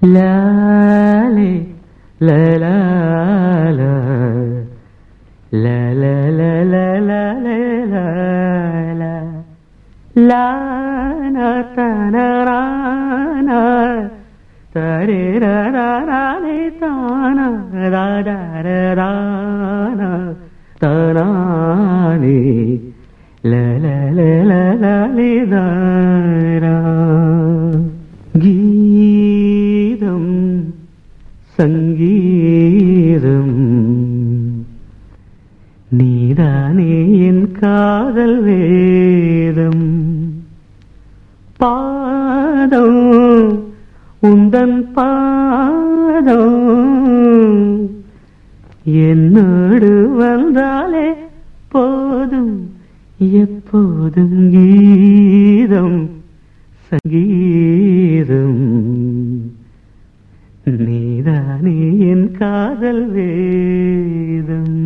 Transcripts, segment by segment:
லாலே லலா லா லா லா லா லா லா லா லா லா லானா தனரானா தரே ரரானே தானா ராடரானா தானானே லலலலலலிதாரா கீதம் சங்கீதம் நீதானே என் காதல் வேதம் பாதம் உந்தன் பாதம் என்னோடு வந்தாலே போதும் எப்போதும் கீதம் சங்கீதம் நீதானே என் காதல் வேதம்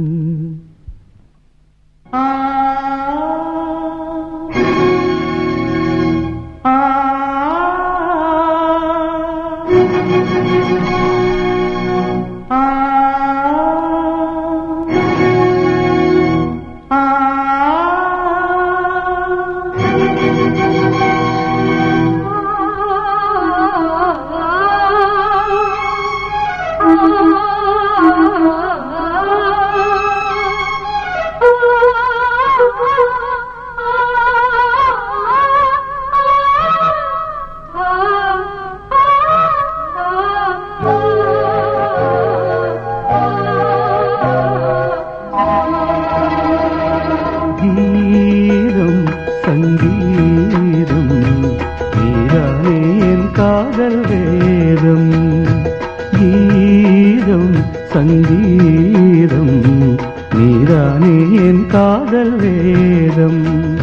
ஆ ஆ ஆ கீதம் சங்கீதம் நீரானே என் காதல் வேதம் கீதம் சங்கீதம் நீரானே என் காதல் வேதம்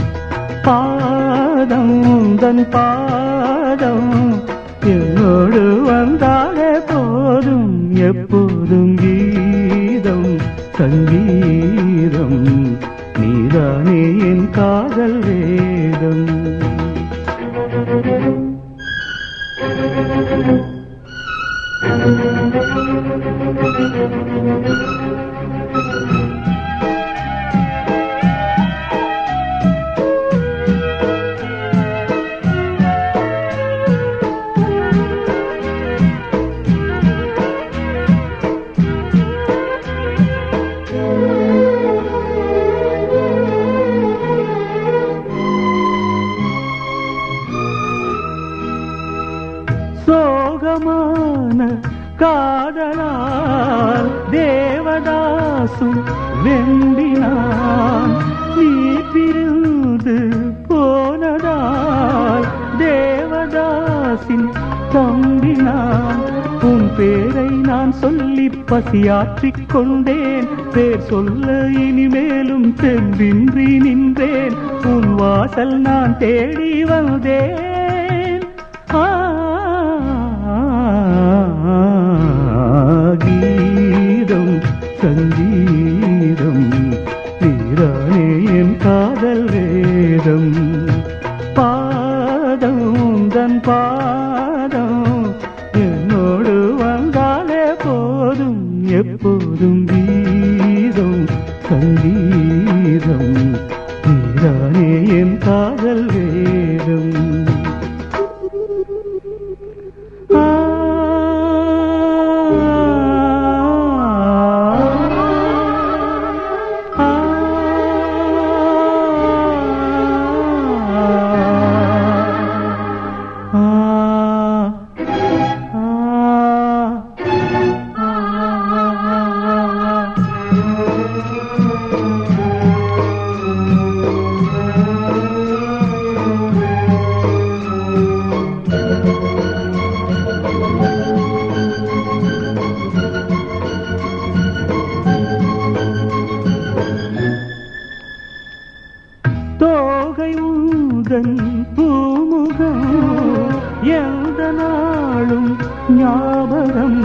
பாதம் தன் பாதம் என்னோடு வந்தாலே போதும் எப்போதும் கீதம் சங்கீதம் நீதானே என் காதல் வேதம் சோகமான காதலால் தேவதாசும் வெண்டினான் நீ பிரிந்து போனதால் தேவதாசின் தம்பினான் உன் பேரை நான் சொல்லி பசியாற்றிக் கொண்டேன் பேர் சொல்ல இனிமேலும் தெம்பின்றி நின்றேன் உன் வாசல் நான் தேடி வந்தேன் ஆ, கீதம் சங்கீதம் நீரானே என் காதல் வேதம் பாதம் தன் பாதம் என்னோடு வந்தாலே போதும் எப்போதும் கீதம் சங்கீதம் நீரானே என் காதல் வேதம் ஆ ஆ தோகை உந்தன் பூமுகம் எந்த நாளும் ஞாபகம்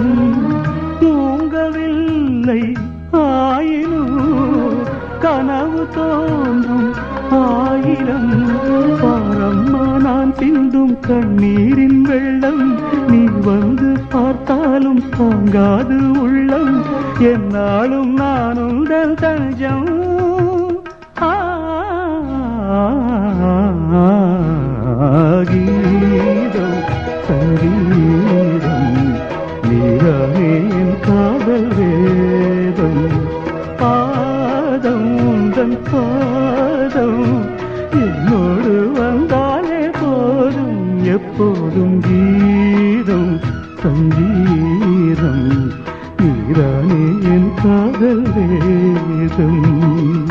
தூங்கவில்லை ஆயினும் கனவு தோன்றும் ஆயிரம் பாரம்மா நான் சிந்தும் கண்ணீரின் வெள்ளம் நீ வந்து பார்த்தாலும் தாங்காது உள்ளம் என்னாலும் நான் உங்கள் தஞ்சம் ஆ, கீதம் சங்கீதம் நீரானே என் காதல் வேதம் பாதம் உந்தன் பாதம் என்னோடு வந்தாலே போதும் எப்போதும் கீதம் சங்கீதம் நீரானே என் காதல் வேதம்